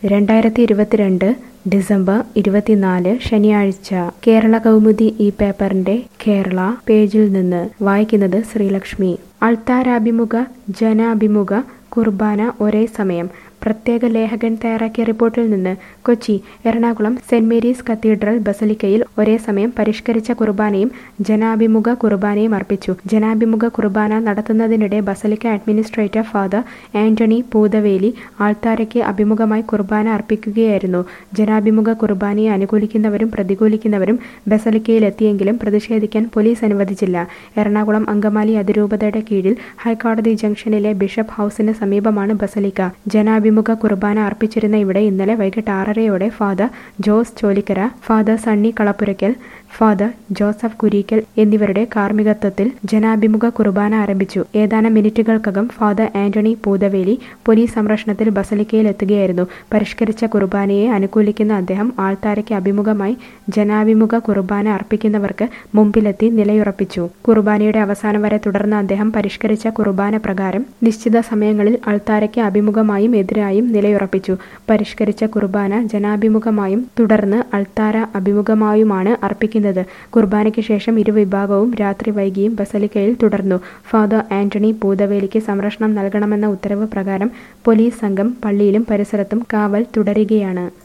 രണ്ടായിരത്തി ഇരുപത്തിരണ്ട് ഡിസംബർ ഇരുപത്തിനാല് ശനിയാഴ്ച കേരള കൗമുദി ഈ പേപ്പറിന്റെ കേരള പേജിൽ നിന്ന് വായിക്കുന്നത് ശ്രീലക്ഷ്മി അൾത്താരാഭിമുഖ ജനാഭിമുഖ കുർബാന ഒരേ സമയം പ്രത്യേക ലേഖകൻ തയ്യാറാക്കിയ റിപ്പോർട്ടിൽ നിന്ന് Kochi Ernakulam Saint Mary's cathedral ബസലിക്കയിൽ ഒരേ സമയം പരിഷ്കരിച്ച കുർബാനയും ജനാഭിമുഖ കുർബാനയും അർപ്പിച്ചു ജനാഭിമുഖ കുർബാന നടത്തുന്നതിനിടെ basilica administrator Father Antony Poothavely ആൾത്താരയ്ക്ക് അഭിമുഖമായി കുർബാന അർപ്പിക്കുകയായിരുന്നു ജനാഭിമുഖ കുർബാനയെ അനുകൂലിക്കുന്നവരും പ്രതികൂലിക്കുന്നവരും ബസലിക്കയിലെത്തിയെങ്കിലും പ്രതിഷേധിക്കാൻ പോലീസ് അനുവദിച്ചില്ല എറണാകുളം അങ്കമാലി അതിരൂപതയുടെ കീഴിൽ ഹൈക്കോടതി ജംഗ്ഷനിലെ ബിഷപ്പ് ഹൌസിന് സമീപമാണ് ബസലിക്ക ജനാഭിമുഖ കുർബാന അർപ്പിച്ചിരുന്ന ഇവിടെ ഇന്നലെ വൈകിട്ട് ആറരയോടെ Father Jose Cholikkara Father Sunny Kalappurakkal Father Joseph Kureekkal എന്നിവരുടെ കാർമ്മികത്വത്തിൽ ജനാഭിമുഖ കുർബാന ആരംഭിച്ചു ഏതാനും മിനിറ്റുകൾക്കകം ഫാദർ ആന്റണി പൂതവേലി പോലീസ് സംരക്ഷണത്തിൽ ബസലിക്കയിൽ എത്തുകയായിരുന്നു പരിഷ്കരിച്ച കുർബാനയെ അനുകൂലിക്കുന്ന അദ്ദേഹം ആൾത്താരയ്ക്ക് അഭിമുഖമായി ജനാഭിമുഖ കുർബാന അർപ്പിക്കുന്നവർക്ക് മുമ്പിലെത്തി നിലയുറപ്പിച്ചു കുർബാനയുടെ അവസാനം വരെ തുടർന്ന അദ്ദേഹം പരിഷ്കരിച്ച കുർബാന പ്രകാരം നിശ്ചിത സമയങ്ങളിൽ അൾത്താരയ്ക്ക് അഭിമുഖമായും എതിരായും നിലയുറപ്പിച്ചു പരിഷ്കരിച്ച കുർബാന ജനാഭിമുഖമായും തുടർന്ന് അൾത്താര അഭിമുഖമായുമാണ് അർപ്പിക്കുന്നത് കുർബാനയ്ക്ക് ശേഷം ഇരുവിഭാഗവും രാത്രി വൈകിയും ബസലിക്കയിൽ തുടർന്നു ഫാദർ ആന്റണി പൂതവേലിക്ക് സംരക്ഷണം നൽകണമെന്ന ഉത്തരവ് പ്രകാരം പോലീസ് സംഘം പള്ളിയിലും പരിസരത്തും കാവൽ തുടരുകയാണ്